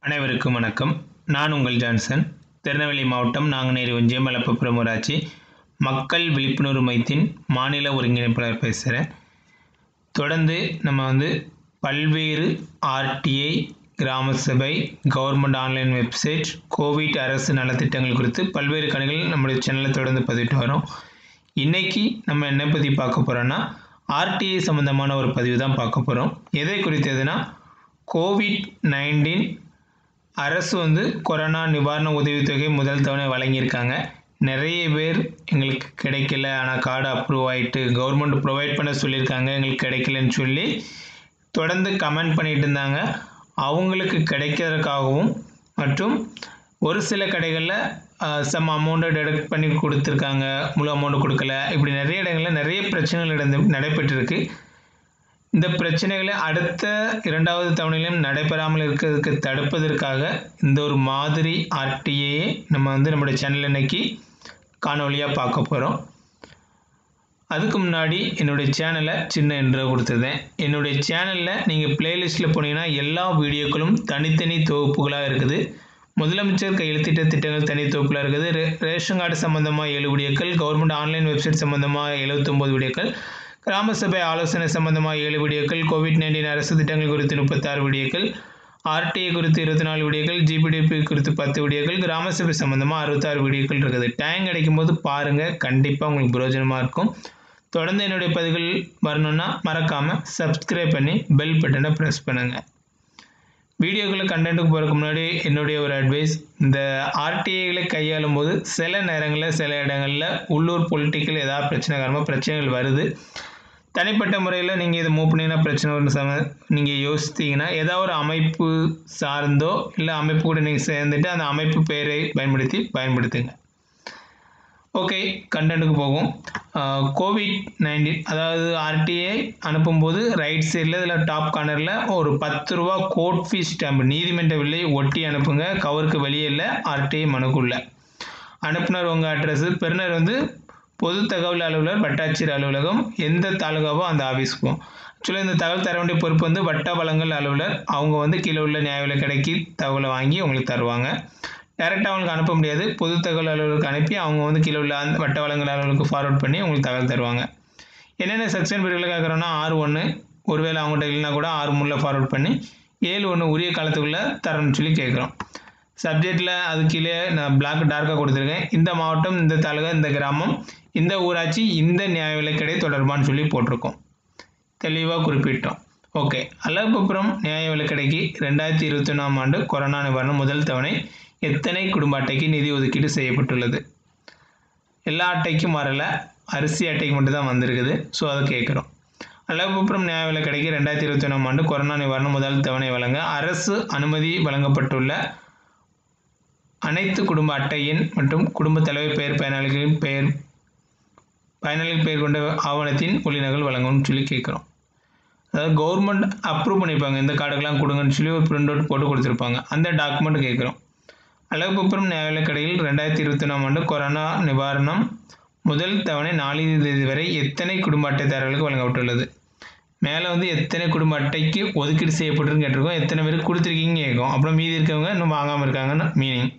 அனைவருக்கும் வணக்கம் நான் உங்கள் ஜான்சன் திருநெல்வேலி மாவட்டம் நாங்குநேரி ஒன்றியம் மலப்புப்புறம் ஊராட்சி மக்கள் விழிப்புணர்வு மையத்தின் மாநில ஒருங்கிணைப்பாளர் பேசுகிறேன் தொடர்ந்து நம்ம வந்து பல்வேறு ஆர்டிஐ கிராம சபை கவர்மெண்ட் ஆன்லைன் வெப்சைட் கோவிட் அரசு நலத்திட்டங்கள் குறித்து பல்வேறு கணிகள் நம்முடைய சேனலில் தொடர்ந்து பதிவிட்டு வரோம் இன்னைக்கு நம்ம என்ன பற்றி பார்க்க போகிறோன்னா ஆர்டிஐ சம்மந்தமான ஒரு பதிவு தான் பார்க்க போகிறோம் எதை குறித்ததுன்னா கோவிட் நைன்டீன் அரசு வந்து கொரோனா நிவாரண உதவித்தொகை முதல் தவணை வழங்கியிருக்காங்க நிறைய பேர் எங்களுக்கு கிடைக்கல ஆனால் கார்டு அப்ரூவ் ஆகிட்டு கவர்மெண்ட் ப்ரொவைட் பண்ண சொல்லியிருக்காங்க எங்களுக்கு கிடைக்கலன்னு சொல்லி தொடர்ந்து கமெண்ட் பண்ணிட்டு இருந்தாங்க அவங்களுக்கு கிடைக்கிறதுக்காகவும் மற்றும் ஒரு சில கடைகளில் சம் அமௌண்ட்டை டெடக்ட் பண்ணி கொடுத்துருக்காங்க முழு அமௌண்ட் கொடுக்கல இப்படி நிறைய இடங்களில் நிறைய பிரச்சனைகள் நடந்து நடைபெற்றிருக்கு இந்த பிரச்சனைகளை அடுத்த இரண்டாவது தவணையிலும் நடைபெறாமல் இருக்கிறதுக்கு தடுப்பதற்காக இந்த ஒரு மாதிரி ஆர்டிஏயை நம்ம வந்து நம்மளுடைய சேனல் இன்னைக்கு காணொலியாக பார்க்க போகிறோம் அதுக்கு முன்னாடி என்னுடைய சேனலை சின்ன இன்ட்ரோ கொடுத்துருந்தேன் என்னுடைய சேனலில் நீங்கள் பிளேலிஸ்ட்டில் போனீங்கன்னா எல்லா வீடியோக்களும் தனித்தனி தொகுப்புகளாக இருக்குது முதலமைச்சர் கையெழுத்திட்ட திட்டங்கள் தனி தொகுப்பில் இருக்குது ரே ரேஷன் கார்டு சம்மந்தமாக ஏழு வீடியோக்கள் கவர்மெண்ட் ஆன்லைன் வெப்சைட் சம்மந்தமாக எழுபத்தொம்போது வீடியோக்கள் கிராம சபை ஆலோசனை சம்பந்தமாக ஏழு வீடியோக்கள் கோவிட் நைன்டீன் அரசு திட்டங்கள் குறித்து முப்பத்தாறு வீடியோக்கள் ஆர்டிஐ குறித்து இருபத்தி நாலு வீடியோக்கள் ஜிபிடிபி குறித்து பத்து வீடியோக்கள் கிராம சபை சம்மந்தமாக அறுபத்தாறு வீடியோக்கள் இருக்குது டைம் கிடைக்கும் போது பாருங்கள் கண்டிப்பாக உங்களுக்கு பிரயோஜனமாக இருக்கும் தொடர்ந்து என்னுடைய பதிவுகள் வரணுன்னா மறக்காமல் சப்ஸ்கிரைப் பண்ணி பெல் பட்டனை ப்ரெஸ் பண்ணுங்கள் வீடியோக்குள்ளே கண்டென்ட்டுக்கு போகிறதுக்கு முன்னாடி என்னுடைய ஒரு அட்வைஸ் இந்த ஆர்டிஐகளை கையாளும் போது சில நேரங்களில் சில இடங்களில் உள்ளூர் பொலிட்டிக்கல் ஏதாவது பிரச்சனை காரணமாக பிரச்சனைகள் வருது தனிப்பட்ட முறையில் நீங்கள் இதை மூவ் பண்ணிங்கன்னா பிரச்சனை வரும் சம நீங்கள் யோசித்தீங்கன்னா ஏதாவது ஒரு அமைப்பு சார்ந்தோ இல்லை அமைப்பு கூட நீங்கள் சேர்ந்துட்டு அந்த அமைப்பு பெயரை பயன்படுத்தி பயன்படுத்துங்க ஓகே கண்டென்ட்டுக்கு போகும் கோவிட் நைன்டீன் அதாவது ஆர்டிஐ அனுப்பும்போது ரைட் சைடில் இதில் டாப் கார்னரில் ஒரு பத்து ரூபா கோட் ஃபீஸ் ஸ்டாம்ப் நீதிமன்ற விலை ஒட்டி அனுப்புங்க கவருக்கு வெளியே இல்லை ஆர்டிஐ மனுக்குள்ள அனுப்புனர் உங்கள் அட்ரஸு பெறுநர் வந்து பொது தகவல் அலுவலர் வட்டாட்சியர் அலுவலகம் எந்த தாலுகாவோ அந்த ஆஃபீஸ்க்கும் ஆக்சுவலாக இந்த தகவல் தர வேண்டிய பொறுப்பு வந்து வட்ட வளங்கள் அலுவலர் அவங்க வந்து கீழே உள்ள நியாய விலை கடைக்கு தகவலை வாங்கி உங்களுக்கு தருவாங்க டேரெக்டாக அவங்களுக்கு அனுப்ப முடியாது பொது தகவல் அலுவலருக்கு அனுப்பி அவங்க வந்து கீழே உள்ள அந்த வட்ட வளங்கள் அலுவலருக்கு ஃபார்வர்ட் பண்ணி உங்களுக்கு தகவல் தருவாங்க என்னென்ன செக்ஷன் பிரிவில் கேட்குறோன்னா ஆறு ஒன்று ஒருவேளை அவங்ககிட்ட இல்லைனா கூட ஆறு மூணில் ஃபார்வர்ட் பண்ணி ஏழு ஒன்று உரிய காலத்துக்குள்ளே தரணும்னு சொல்லி கேட்குறோம் சப்ஜெக்டில் அது கீழே நான் பிளாக் டார்க்காக கொடுத்துருக்கேன் இந்த மாவட்டம் இந்த தாலுகா இந்த கிராமம் இந்த ஊராட்சி இந்த நியாய விலைக்கடை தொடர்பான்னு சொல்லி போட்டிருக்கோம் தெளிவாக குறிப்பிட்டோம் ஓகே அலகுப்புறம் நியாய விலைக்கடைக்கு ரெண்டாயிரத்தி இருபத்தி ஒன்றாம் ஆண்டு கொரோனா நிவாரணம் முதல் தவணை எத்தனை குடும்ப அட்டைக்கு நிதி ஒதுக்கீடு செய்யப்பட்டுள்ளது எல்லா அட்டைக்கும் வரல அரிசி அட்டைக்கு மட்டும் தான் வந்திருக்குது ஸோ அதை கேட்குறோம் அழகுப்புறம் நியாய விலை கடைக்கு ரெண்டாயிரத்தி இருபத்தி ஒன்றாம் ஆண்டு கொரோனா நிவாரணம் முதல் தவணை வழங்க அரசு அனுமதி வழங்கப்பட்டுள்ள அனைத்து குடும்ப அட்டை எண் மற்றும் குடும்ப தலைவர் பெயர் பயனாளிகளின் பெயர் பயனாளிகள் பெயர் கொண்ட ஆவணத்தின் ஒளிநகல் வழங்கணும்னு சொல்லி கேட்குறோம் அதாவது கவர்மெண்ட் அப்ரூவ் பண்ணியிருப்பாங்க இந்த கார்டுக்கெல்லாம் கொடுங்கன்னு சொல்லி ஒரு பிரிண்ட் அவுட் போட்டு கொடுத்துருப்பாங்க அந்த டாக்குமெண்ட் கேட்குறோம் அழகுப்புறம் நியாய கடையில் ரெண்டாயிரத்தி இருபத்தி ஒன்றாம் ஆண்டு கொரோனா நிவாரணம் முதல் தவணை நாலாம் தேதி வரை எத்தனை குடும்ப அட்டைதாரர்களுக்கு வழங்கப்பட்டுள்ளது மேலே வந்து எத்தனை குடும்ப அட்டைக்கு ஒதுக்கீடு செய்யப்பட்டிருன்னு கேட்டிருக்கோம் எத்தனை பேருக்கு கொடுத்துருக்கீங்க கேட்கும் அப்புறம் மீதி இருக்கவங்க இன்னும் வாங்காமல் இருக்காங்கன்னு மீனிங்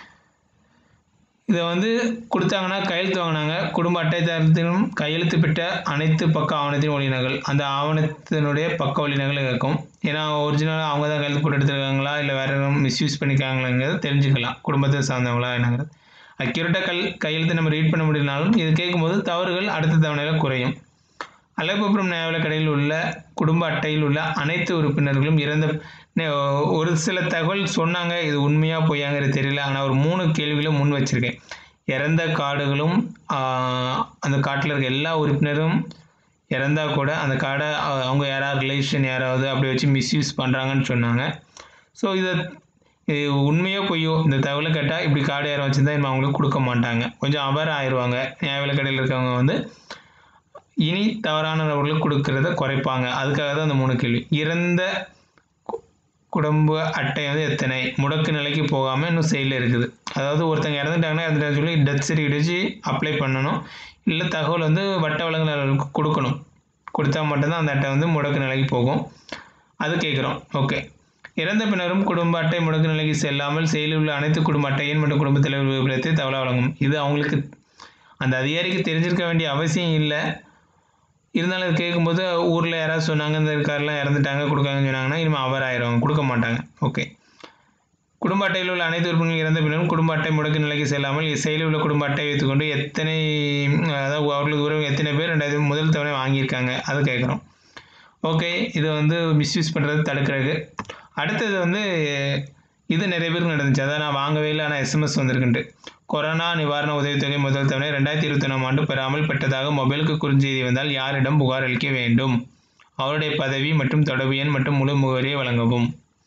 இதை வந்து கொடுத்தாங்கன்னா கையெழுத்து வாங்கினாங்க குடும்ப அட்டைதாரத்திலும் கையெழுத்து பெற்ற அனைத்து பக்க ஆவணத்தின் ஒளிநகல் அந்த ஆவணத்தினுடைய பக்க ஒளிநகல் இருக்கும் ஏன்னா ஒரிஜினலாக அவங்க தான் கையெழுத்து போட்டு எடுத்துருக்காங்களா இல்லை வேறு எதுவும் மிஸ்யூஸ் பண்ணிக்காங்களாங்கிறத தெரிஞ்சுக்கலாம் குடும்பத்தை சார்ந்தவங்களா என்னங்கிறது அக்யூரேட்டாக கல் கையெழுத்து நம்ம ரீட் பண்ண முடியினாலும் இது கேட்கும்போது தவறுகள் அடுத்த தவணையில் குறையும் அழகுப்புறம் நியாய கடையில் உள்ள குடும்ப அட்டையில் உள்ள அனைத்து உறுப்பினர்களும் இறந்த ஒரு சில தகவல் சொன்னாங்க இது உண்மையாக பொய்யாங்கிறது தெரியல ஆனால் ஒரு மூணு கேள்விகளும் முன் வச்சுருக்கேன் இறந்த காடுகளும் அந்த காட்டில் இருக்க எல்லா உறுப்பினரும் இறந்தால் கூட அந்த காடை அவங்க யாராவது ரிலேஷன் யாராவது அப்படி வச்சு மிஸ்யூஸ் பண்ணுறாங்கன்னு சொன்னாங்க ஸோ இதை இது உண்மையோ பொய்யோ இந்த தகவலை கேட்டால் இப்படி காடு யாரும் வச்சுருந்தா இனிமே அவங்களுக்கு கொடுக்க மாட்டாங்க கொஞ்சம் அபாரம் ஆயிடுவாங்க நியாய விலை கடையில் இருக்கவங்க வந்து இனி தவறான நபர்களுக்கு கொடுக்கறத குறைப்பாங்க அதுக்காக தான் அந்த மூணு கேள்வி இறந்த குடும்ப அட்டை வந்து எத்தனை முடக்கு நிலைக்கு போகாமல் இன்னும் செயலில் இருக்குது அதாவது ஒருத்தங்க இறந்துட்டாங்கன்னா இறந்துட்டாங்க சொல்லி டெத் சர்டிஃபிகேட் வச்சு அப்ளை பண்ணணும் இல்லை தகவல் வந்து வட்ட வழங்கலுக்கு கொடுக்கணும் கொடுத்தா மட்டும்தான் அந்த அட்டை வந்து முடக்கு நிலைக்கு போகும் அது கேட்குறோம் ஓகே இறந்த பின்னரும் குடும்ப அட்டை முடக்கு நிலைக்கு செல்லாமல் செயலில் உள்ள அனைத்து குடும்ப அட்டை எண் மற்றும் குடும்பத் தலைவர் விவரத்தை தகவல் வழங்கும் இது அவங்களுக்கு அந்த அதிகாரிக்கு தெரிஞ்சிருக்க வேண்டிய அவசியம் இல்லை இருந்தாலும் அது கேட்கும்போது ஊரில் யாராவது சொன்னாங்க இந்த இருக்காரெலாம் இறந்துட்டாங்க கொடுக்காங்கன்னு சொன்னாங்கன்னா இனிமேல் அவர் ஆயிடுவாங்க கொடுக்க மாட்டாங்க ஓகே குடும்ப அட்டையில் உள்ள அனைத்து உறுப்பினர்கள் இறந்த பின்னரும் குடும்ப அட்டை முடக்கு நிலைக்கு செல்லாமல் செயலில் உள்ள குடும்ப அட்டை வைத்துக்கொண்டு எத்தனை அதாவது அவர்களுக்கு உறவு எத்தனை பேர் ரெண்டாயிரத்தி முதல் தவணை வாங்கியிருக்காங்க அது கேட்குறோம் ஓகே இது வந்து மிஸ்யூஸ் பண்ணுறது தடுக்கிறது அடுத்தது வந்து இது நிறைய பேருக்கு நடந்துச்சு அதான் நான் வாங்கவே இல்லை ஆனால் எஸ்எம்எஸ் வந்திருக்குன்ட்டு கொரோனா நிவாரண உதவித்தொகை முதல் தவணை ரெண்டாயிரத்தி இருபத்தி ஒன்றாம் ஆண்டு பெறாமல் பெற்றதாக மொபைலுக்கு குறுஞ்செய்தி வந்தால் யாரிடம் புகார் அளிக்க வேண்டும் அவருடைய பதவி மற்றும் தொடர்பு எண் மற்றும் முழு முகவரியை வழங்கவும்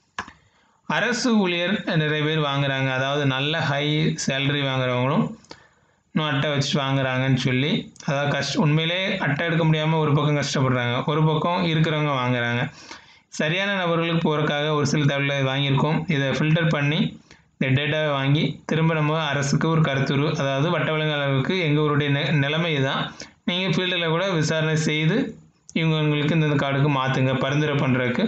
அரசு ஊழியர் நிறைய பேர் வாங்குறாங்க அதாவது நல்ல ஹை சேலரி வாங்குறவங்களும் இன்னும் அட்டை வச்சு வாங்குறாங்கன்னு சொல்லி அதாவது கஷ்ட உண்மையிலே அட்டை எடுக்க முடியாமல் ஒரு பக்கம் கஷ்டப்படுறாங்க ஒரு பக்கம் இருக்கிறவங்க வாங்குறாங்க சரியான நபர்களுக்கு போகிறதுக்காக ஒரு சில தகவலை வாங்கியிருக்கோம் இதை ஃபில்டர் பண்ணி இந்த டேட்டாவை வாங்கி திரும்ப நம்ம அரசுக்கு ஒரு கருத்துரு அதாவது வட்ட வழங்காளருக்கு எங்களுடைய நெ நிலைமை தான் நீங்கள் ஃபீல்டில் கூட விசாரணை செய்து இவங்களுக்கு இந்த கார்டுக்கு மாற்றுங்க பரிந்துரை பண்ணுறதுக்கு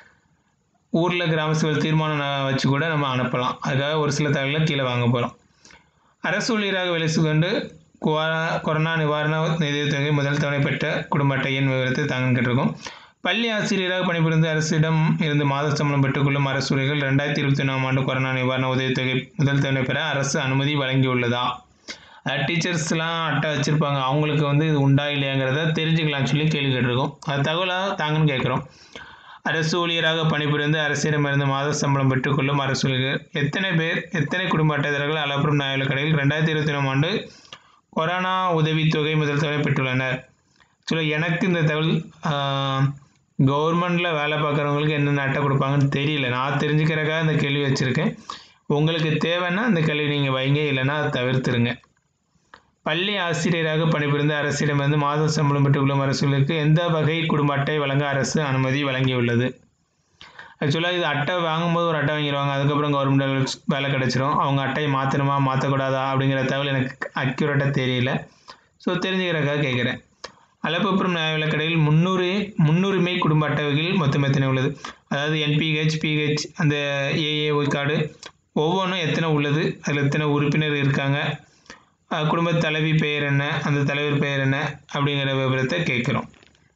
ஊரில் கிராம சபையில் தீர்மானம் வச்சு கூட நம்ம அனுப்பலாம் அதுக்காக ஒரு சில தகவலை கீழே வாங்க போகிறோம் அரசு ஊழியராக வேலை கொண்டு கொரோனா நிவாரண நிதியுதவி முதல் தவணை பெற்ற குடும்ப அட்டையின் விவரத்தை தாங்கன்னு கேட்டிருக்கோம் பள்ளி ஆசிரியராக பணிபுரிந்து அரசிடம் இருந்து மாத சம்பளம் பெற்றுக்கொள்ளும் அரசு ஊழியர்கள் ரெண்டாயிரத்தி இருபத்தி ஒன்றாம் ஆண்டு கொரோனா நிவாரண உதவித்தொகை முதல் தவணை பெற அரசு அனுமதி வழங்கியுள்ளதா டீச்சர்ஸ்லாம் அட்டை வச்சுருப்பாங்க அவங்களுக்கு வந்து இது உண்டா இல்லையாங்கிறத தெரிஞ்சுக்கலாம்னு சொல்லி கேள்வி கேட்டிருக்கோம் அது தகவலாக தாங்கன்னு கேட்குறோம் அரசு ஊழியராக பணிபுரிந்து அரசிடமிருந்து மாத சம்பளம் பெற்றுக்கொள்ளும் அரசு ஊழியர்கள் எத்தனை பேர் எத்தனை குடும்ப அட்டைதாரர்கள் அலப்புறம் நியாய கடையில் ரெண்டாயிரத்தி இருபத்தி ஒன்றாம் ஆண்டு கொரோனா உதவித்தொகை முதல் தொகை பெற்றுள்ளனர் சொல்ல எனக்கு இந்த தகவல் கவர்மெண்ட்டில் வேலை பார்க்குறவங்களுக்கு என்னென்ன அட்டை கொடுப்பாங்கன்னு தெரியல நான் தெரிஞ்சுக்கிறக்காக இந்த கேள்வி வச்சுருக்கேன் உங்களுக்கு தேவைன்னா அந்த கேள்வி நீங்கள் வைங்க இல்லைன்னா அதை தவிர்த்துருங்க பள்ளி ஆசிரியராக பணிபுரிந்த அரசிடமிருந்து மாத சம்பளம் பெற்றுக்கொள்ளும் அரசுகளுக்கு எந்த வகை குடும்ப அட்டை வழங்க அரசு அனுமதி வழங்கியுள்ளது ஆக்சுவலாக இது அட்டை வாங்கும்போது ஒரு அட்டை வாங்கிடுவாங்க அதுக்கப்புறம் கவர்மெண்ட் வேலை கிடச்சிரும் அவங்க அட்டையை மாற்றணுமா மாற்றக்கூடாதா அப்படிங்கிற தகவல் எனக்கு அக்யூரேட்டாக தெரியல ஸோ தெரிஞ்சுக்கிறக்காக கேட்குறேன் அலப்புப்புறம் நியாய விலக்கடையில் முன்னூறு முன்னுரிமை குடும்ப அட்டைகள் மொத்தம் எத்தனை உள்ளது அதாவது என்பிஹெச் பிஹெச் அந்த ஏஏஒய் கார்டு ஒவ்வொன்றும் எத்தனை உள்ளது அதில் எத்தனை உறுப்பினர் இருக்காங்க குடும்ப தலைவி பெயர் என்ன அந்த தலைவர் பெயர் என்ன அப்படிங்கிற விவரத்தை கேட்குறோம்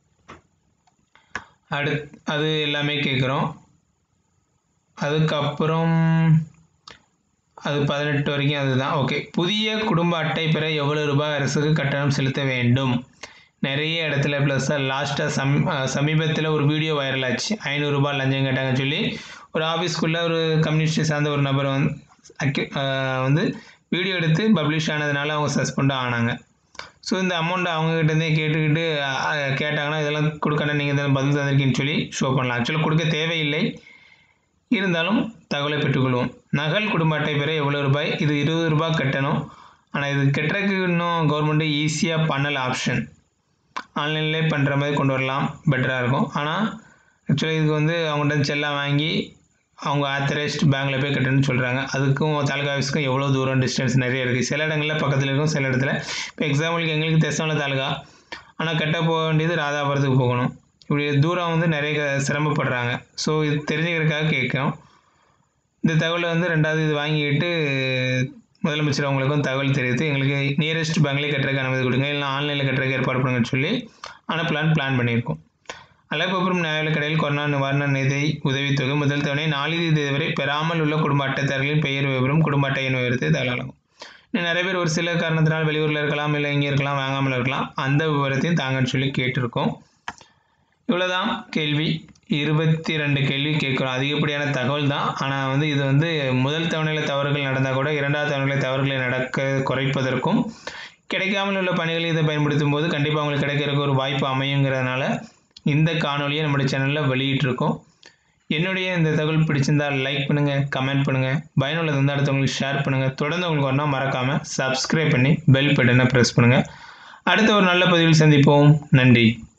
அடு அது எல்லாமே கேட்குறோம் அதுக்கப்புறம் அது பதினெட்டு வரைக்கும் அதுதான் ஓகே புதிய குடும்ப அட்டை பெற எவ்வளோ ரூபாய் அரசுக்கு கட்டணம் செலுத்த வேண்டும் நிறைய இடத்துல ப்ளஸ் லாஸ்ட்டாக சம் சமீபத்தில் ஒரு வீடியோ வைரல் ஆச்சு ஐநூறுரூபா லஞ்சம் கேட்டாங்கன்னு சொல்லி ஒரு ஆஃபீஸ்க்குள்ளே ஒரு கம்யூனிஸ்ட் சார்ந்த ஒரு நபர் வந்து அக்யூ வந்து வீடியோ எடுத்து பப்ளிஷ் ஆனதுனால அவங்க சஸ்பெண்ட் ஆனாங்க ஸோ இந்த அமௌண்ட்டை அவங்ககிட்டருந்தே கேட்டுக்கிட்டு கேட்டாங்கன்னா இதெல்லாம் கொடுக்கணும் நீங்கள் இதெல்லாம் பதில் தந்திருக்கீங்கன்னு சொல்லி ஷோ பண்ணலாம் ஆக்சுவலாக கொடுக்க தேவையில்லை இருந்தாலும் தகவலை பெற்றுக்கொள்வோம் நகல் குடும்ப அட்டை பெற எவ்வளோ ரூபாய் இது இருபது ரூபாய் கட்டணும் ஆனால் இது கட்டுறதுக்கு இன்னும் கவர்மெண்ட்டு ஈஸியாக பண்ணல ஆப்ஷன் ஆன்லைன்லேயே பண்ணுற மாதிரி கொண்டு வரலாம் பெட்டராக இருக்கும் ஆனால் ஆக்சுவலாக இதுக்கு வந்து அவங்கள்ட்ட செல்லாம் வாங்கி அவங்க ஆத்தரைஸ்ட் பேங்க்கில் போய் கட்டணும்னு சொல்கிறாங்க அதுக்கும் தாலுகா ஆஃபீஸ்க்கும் எவ்வளோ தூரம் டிஸ்டன்ஸ் நிறைய இருக்குது சில இடங்களில் பக்கத்தில் இருக்கும் சில இடத்துல இப்போ எக்ஸாம்பிளுக்கு எங்களுக்கு தெசமலை தாலுகா ஆனால் கட்ட போக வேண்டியது ராதாபுரத்துக்கு போகணும் இப்படி தூரம் வந்து நிறைய சிரமப்படுறாங்க ஸோ இது தெரிஞ்சுக்கிறதுக்காக கேட்கும் இந்த தகவலை வந்து ரெண்டாவது இது வாங்கிக்கிட்டு முதலமைச்சர் அவங்களுக்கும் தகவல் தெரிவித்து எங்களுக்கு நியரஸ்ட் பேங்க்லேயே கட்டுறதுக்கு அனுமதி கொடுங்க இல்லை ஆன்லைனில் கட்டுறதுக்கு ஏற்பாடு பண்ணுங்கன்னு சொல்லி அனுப்பலான்னு பிளான் பண்ணியிருக்கோம் அலப்பபுரம் நியாய கடையில் கொரோனா நிவாரண நிதி உதவித்தொகை முதல் தவணை நாளிதழ் தேதி வரை பெறாமல் உள்ள குடும்ப அட்டைதாரர்களின் பெயர் விவரம் குடும்ப அட்டையின் விவரத்தை தகவலாகும் இன்னும் நிறைய பேர் ஒரு சில காரணத்தினால் வெளியூரில் இருக்கலாம் இல்லை இங்கே இருக்கலாம் வாங்காமல் இருக்கலாம் அந்த விவரத்தையும் தாங்கன்னு சொல்லி கேட்டிருக்கோம் இவ்வளோதான் கேள்வி இருபத்தி ரெண்டு கேள்வி கேட்குறோம் அதிகப்படியான தகவல் தான் ஆனால் வந்து இது வந்து முதல் தவணையில் தவறுகள் நடந்தால் கூட இரண்டாவது தவணையில் தவறுகளை நடக்க குறைப்பதற்கும் கிடைக்காமல் உள்ள பணிகளை இதை பயன்படுத்தும் போது கண்டிப்பாக அவங்களுக்கு கிடைக்கிறதுக்கு ஒரு வாய்ப்பு அமையுங்கிறதுனால இந்த காணொலியை நம்முடைய சேனலில் வெளியிட்டிருக்கோம் என்னுடைய இந்த தகவல் பிடிச்சிருந்தால் லைக் பண்ணுங்கள் கமெண்ட் பண்ணுங்கள் பயனுள்ளது வந்து அடுத்தவங்களுக்கு ஷேர் பண்ணுங்கள் தொடர்ந்து உங்களுக்கு வரணும் மறக்காமல் சப்ஸ்கிரைப் பண்ணி பெல் பட்டனை ப்ரெஸ் பண்ணுங்கள் அடுத்த ஒரு நல்ல பதிவில் சந்திப்போம் நன்றி